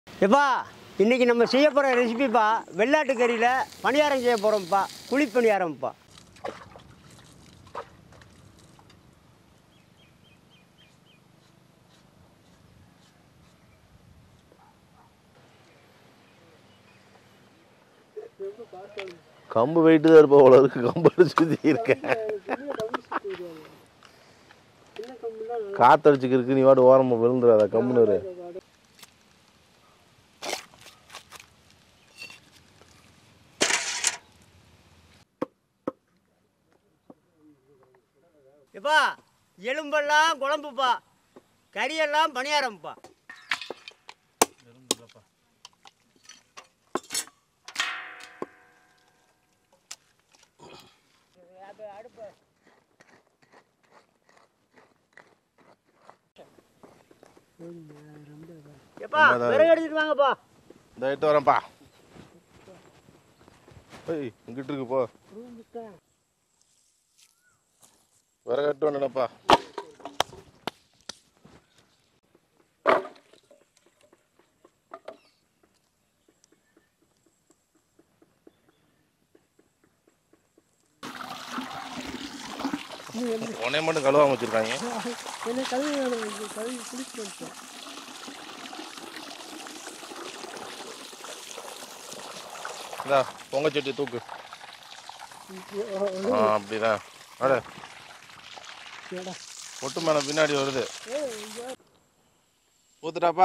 எப்பா இன்னைக்கு நம்ம செய்ய போகிற ரெசிபிப்பா வெள்ளாட்டு கறியில் பணியாரம் செய்ய போகிறோம்ப்பா குழி பணியாரம்ப்பா கம்பு வெயிட்டு தான் இருப்பா அவ்வளோ இருக்கு கம்பு சுற்றி இருக்கேன் காத்தடிச்சுக்கு இருக்கு நீ வாட்டு ஓரமாக விழுந்துடாத கம்முன்னு இரு. எப்பா எலும்பெல்லாம் குழம்புப்பா கறியெல்லாம் பணியாரம்ப்பா எப்பா விறகு எடுத்துட்டு வாங்கப்பா இந்த எட்டு வரேன்ப்பா ஏய் இங்கிட்டு இருக்கு போ விறகு எட்டு வரேனப்பா உன்னைய மட்டும் கழுவாம வச்சிருக்காங்க என்ன கழுவி கழுவி குளிச்சு இந்தா பொங்கச்சட்டி தூக்கு ஆ அப்படிதான் அட ஒட்டு மேலே பின்னாடி வருது ஊத்துட்டாப்பா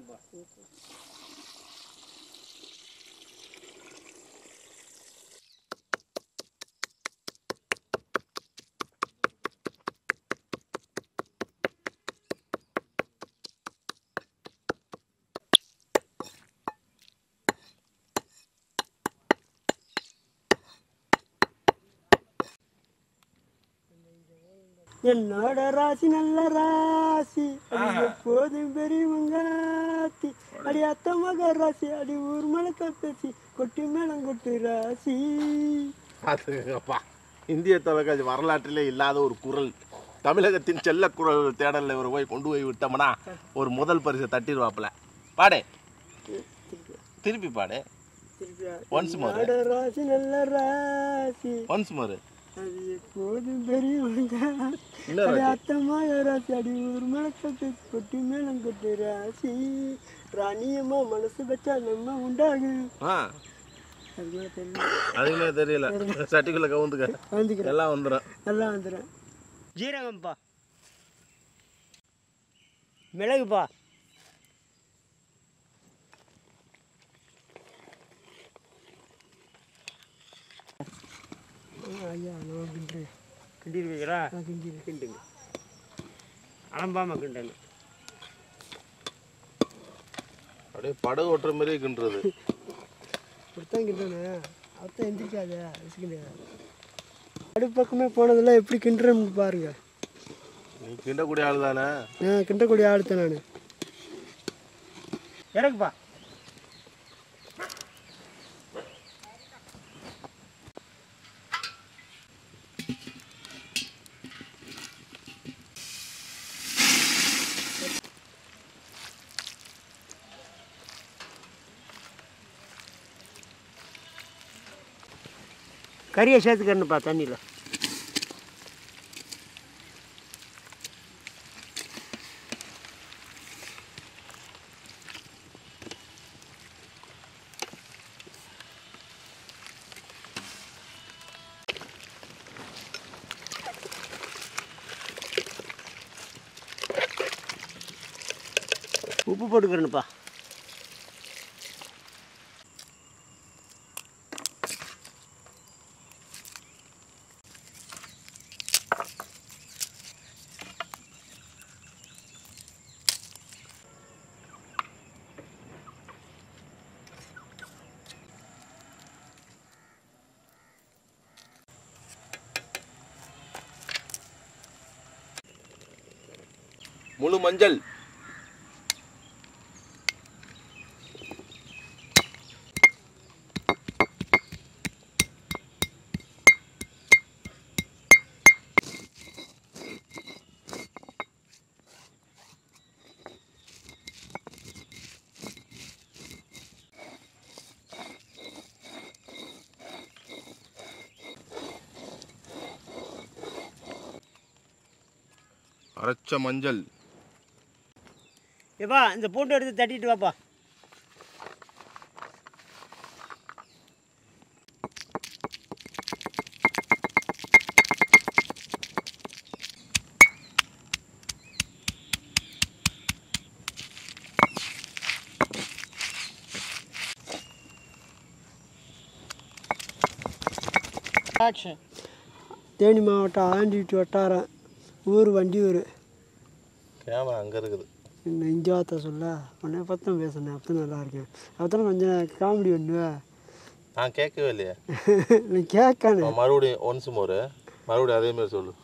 என்னோட ராசி நல்ல ராசி அது எப்போதும் பெரியவங்காத்தி அடி அத்த மக ராசி அடி ஊர் மலக்க பேசி கொட்டி மேளம் கொட்டு ராசி பார்த்துக்கப்பா இந்திய தொலைக்காட்சி வரலாற்றிலே இல்லாத ஒரு குரல் தமிழகத்தின் செல்ல குரல் தேடலில் இவர் போய் கொண்டு போய் விட்டோம்னா ஒரு முதல் பரிசை தட்டிடுவாப்புல பாடு திருப்பி பாடு Once more. என்னோட ராசி நல்ல ராசி ஒன்ஸ் மோரு அது எப்போதும் பெரியவங்க இன்னொரு அடி வாட்டி. அத்த மக ராசி அடி ஊர் மலக்க பேசி கொட்டி மேளம் கொட்டு ராசி ராணியம்மா மனசு வச்சா நம்ம உண்டாகு ஆ அது மேல தெரியல அதுக்குமே தெரியல சட்டிக்குள்ள கவுந்துக்க வந்துக்கிறேன் எல்லாம் வந்துடும் நல்லா வந்துடுறேன் ஜீரகம்ப்பா மிளகுப்பா ஐயா நான் கிண்டுறேன் கிண்டிருவீங்களா நான் கிண்டி கிண்டுங்க அலம்பாமல் கிண்டணும் அப்படியே படகு ஓட்டுற மாதிரி கிண்டுறது இப்படித்தான் கிண்டணும் அத்தான் எந்திரிக்காத ரிஸ்கிண்டு அடுப்பு பக்கமே போனதெல்லாம் எப்படி கிண்டுறேன்னு பாருங்க நீ கிண்டக்கூடிய ஆள் தானே நான் கிண்டக்கூடிய ஆளுத்தேன் நான் இறக்குப்பா கறியை சேர்த்துக்கணுப்பா தண்ணியில் உப்பு போட்டுக்கிறேன்ப்பா முழு மஞ்சள் அரைச்ச மஞ்சள் ஏப்பா இந்த பூண்டு எடுத்து தட்டிட்டு வாப்பா ஆக்ஷன் தேனி மாவட்டம் ஆண்டிட்டு வட்டாரம் ஊர் வண்டியூர் கேமரா அங்கே இருக்குது நெஞ்சாத்த சொல்ல உன்னை பத்தம் பேசுனேன் அப்போ நல்லா இருக்கேன் அப்போ கொஞ்சம் காமெடி ஒன்று நான் கேட்கவே இல்லையே நீ கேட்கானு நான் மறுபடியும் ஒன்ஸ் மோரு மறுபடியும் அதே மாதிரி சொல்லு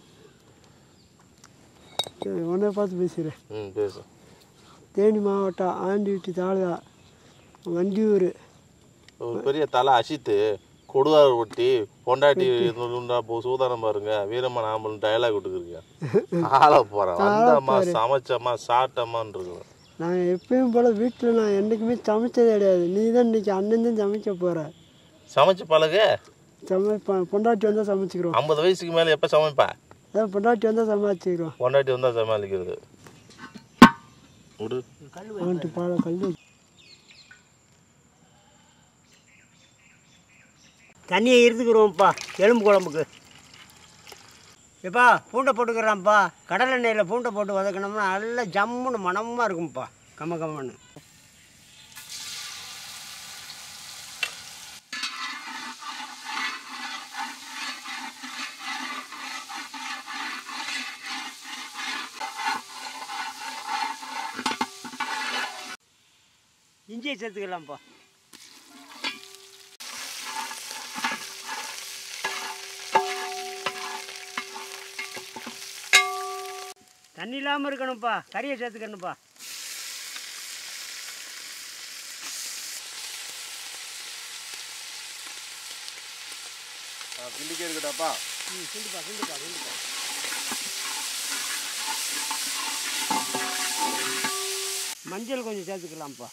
உன்னை பார்த்து பேசுகிறேன் ம் பேசு தேனி மாவட்டம் ஆண்டிட்டு தாலுகா வண்டியூர் ஒரு பெரிய தலை அசித்து கொடுவார் ஒட்டி பொண்டாட்டி இருந்துட்டா போ சூதானம் பாருங்க வீரம்மன் ஆம்பல் டயலாக் விட்டுக்கிறீங்க ஆள போறேன் வந்தம்மா சமைச்சம்மா சாப்பிட்டம்மான்னு இருக்கிறேன் நான் எப்பயும் போல் வீட்டில் நான் என்றைக்குமே சமைச்சதே கிடையாது நீ தான் இன்னைக்கு அண்ணன் தான் சமைக்க போகிற சமைச்சு பழகு சமை பொ- பொண்டாட்டி வந்தால் சமைச்சிக்கிறோம் ஐம்பது வயசுக்கு மேலே எப்போ சமைப்பா அதான் பொண்டாட்டி வந்தால் சமாளிச்சுக்கிறோம் பொண்டாட்டி வந்தா சமாளிக்கிறது விடு அவன்ட்டு பாட கல் தண்ணியை இருந்துக்கிறோம்ப்பா எலும்பு குழம்புக்கு எப்பா பூண்டை போட்டுக்கிறான்ப்பா கடல் எண்ணெயில் பூண்டை போட்டு வதக்கினோம்னா நல்லா ஜம்முன்னு மணமாக இருக்கும்ப்பா கம்ம கம்மன்னு இஞ்சியை சேர்த்துக்கலாம்ப்பா தண்ணி இல்லாமல் இருக்கணும்ப்பா கறியை சேர்த்துக்கணும்ப்பா கிண்டிக்கே இருக்கட்டாப்பா ம் கிண்டுப்பா கிண்டுப்பா கிண்டுப்பா மஞ்சள் கொஞ்சம் சேர்த்துக்கலாம்ப்பா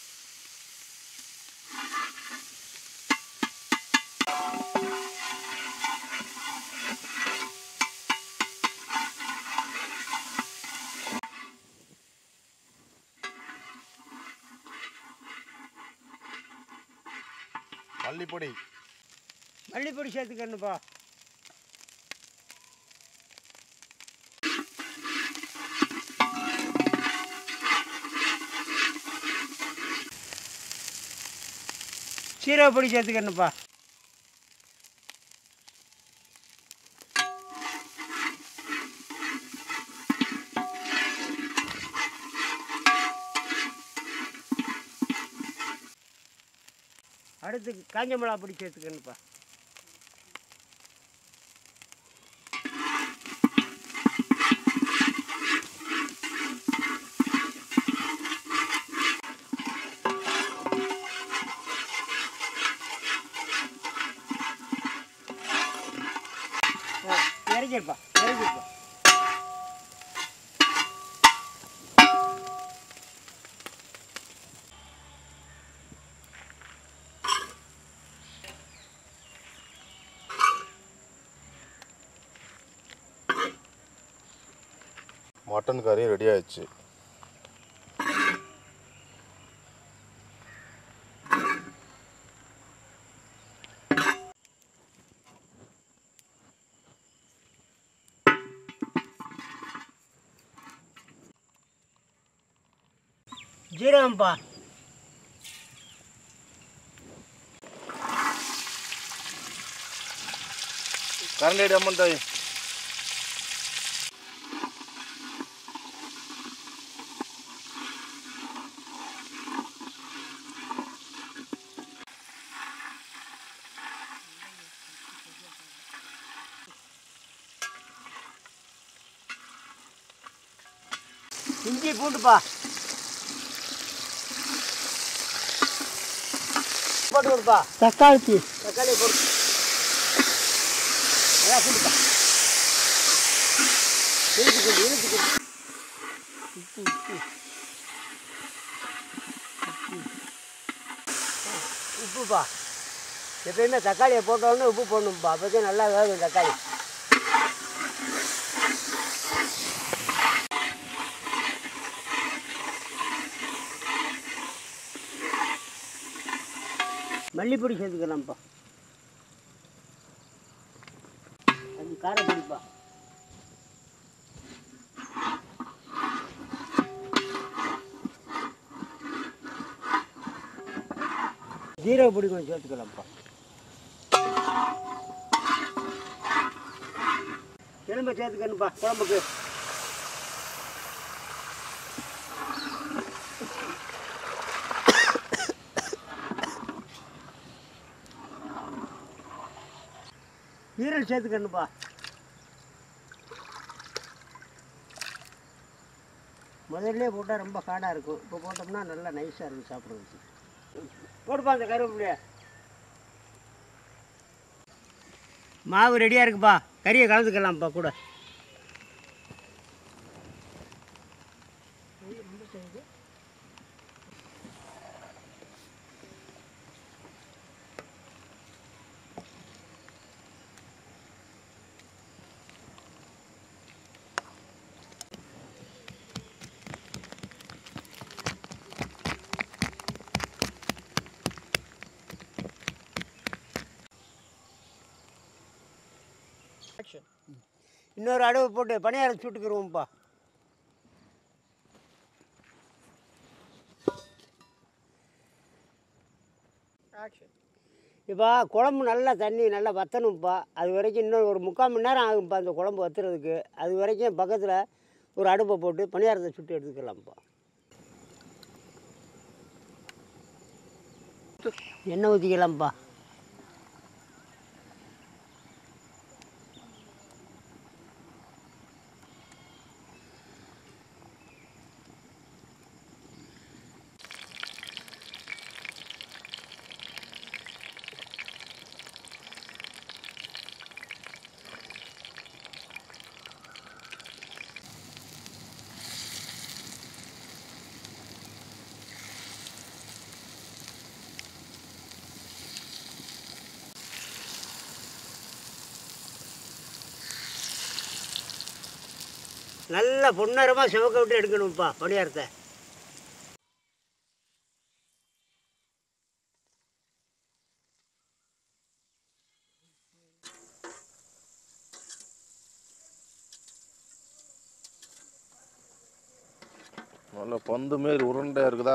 மல்லிப்பொடி மல்லிப்பொடி சேர்த்துக்கணும்ப்பா சீரகப்பொடி சேர்த்துக்கணும்ப்பா அடுத்து காஞ்ச மிளகா பொடி சேர்த்துக்கணும்ப்பா ஆ, இறக்கிருப்பா இறக்கிருப்பா மட்டன் கறி ரெடி ஆயிடுச்சு ஜீரகம்ப்பா கரண்ட் ஐடி அம்மன் தாய் இஞ்சி பூண்டுப்பா போட்டு கொடுப்பா தக்காளி தக்காளி போட்டு நல்லா பூண்டுப்பா இழுத்து கொண்டு இழுத்து கொண்டு உப்பு உப்பு உப்பு. உப்புப்பா எப்பயுமே தக்காளியை போட்டோன்னே உப்பு போடணும்ப்பா அப்போதான் நல்லா வேகும் தக்காளி மல்லிப்பொடி சேர்த்துக்கலாம்ப்பா அது காரப்பொடிப்பா ஜீரக பொடி கொஞ்சம் சேர்த்துக்கலாம்ப்பா எலும்பை சேர்த்துக்கணும்ப்பா குழம்புக்கு ஈரல் சேர்த்துக்கணுப்பா முதல்ல போட்டால் ரொம்ப காடாக இருக்கும் இப்போ போட்டோம்னா நல்லா நைஸாக இருக்கும் சாப்பிட்றதுக்கு போடுப்பா அந்த கருவேப்பிலைய மாவு ரெடியாக இருக்குப்பா கறியை கலந்துக்கலாம்ப்பா கூட Action. இன்னொரு அடுவு போட்டு பணியாரம் சுட்டுக்குருவோம்ப்பா Action. இப்போ குழம்பு நல்லா தண்ணி நல்லா வற்றணும்ப்பா அது வரைக்கும் இன்னும் ஒரு முக்கால் மணி நேரம் ஆகும்ப்பா அந்த குழம்பு வற்றுறதுக்கு அது வரைக்கும் பக்கத்தில் ஒரு அடுப்பை போட்டு பணியாரத்தை சுட்டு எடுத்துக்கலாம்ப்பா எண்ணெய் ஊற்றிக்கலாம்ப்பா நல்லா பொன்னரமாக சிவக்க விட்டு எடுக்கணும்ப்பா பணியாரத்தை நல்ல பந்து மாரி உருண்டையா இருக்குதா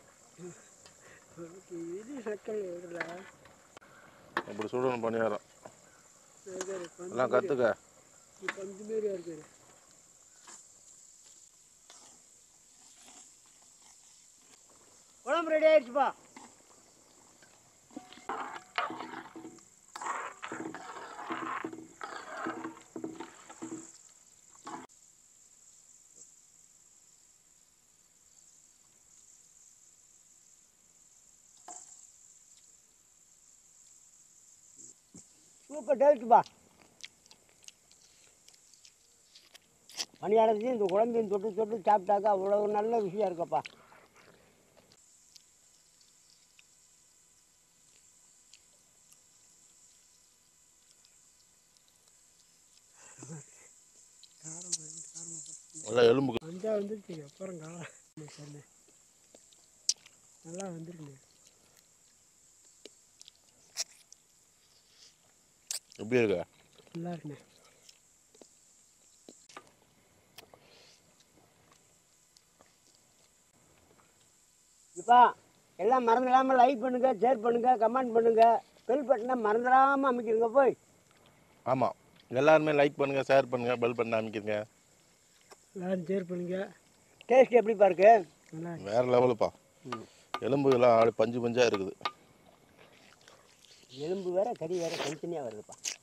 இது சக்கரை இப்படி சுடணும் பணியாரம் எல்லாம் கற்றுக்க பஞ்சு மாரியா இருக்குது குழம்பு ரெடி ஆயிடுச்சுப்பா சூப்பர் டேஸ்ட்டுப்பா பணியாரத்தையும் இந்த குழம்பையும் தொட்டு தொட்டு சாப்பிட்டாக்கா அவ்வளோ நல்ல விஷயம் இருக்கப்பா நல்லா எலும்புக்கு வந்தா வந்துருச்சு அப்புறம் காலம் சொன்னேன் நல்லா வந்துருக்குண்ணே எப்படி இருக்க நல்லா இருக்குண்ணே இப்போ எல்லாம் மறந்துடாமல் லைக் பண்ணுங்க ஷேர் பண்ணுங்க கமெண்ட் பண்ணுங்க பெல் பட்டனை மறந்துடாமல் அமைக்கிறங்க போய் ஆமாம் எல்லாருமே லைக் பண்ணுங்கள் ஷேர் பண்ணுங்கள் பெல் பண்ண அமைக்கிறங்க எல்லாரும் ஷேர் பண்ணுங்க டேஸ்ட் எப்படிப்பா இருக்கு நல்லா வேற லெவலுப்பா எலும்புலாம் ஆளு பஞ்சு பஞ்சா இருக்குது எலும்பு வேற கறி வேற தனித்தனியாக வருதுப்பா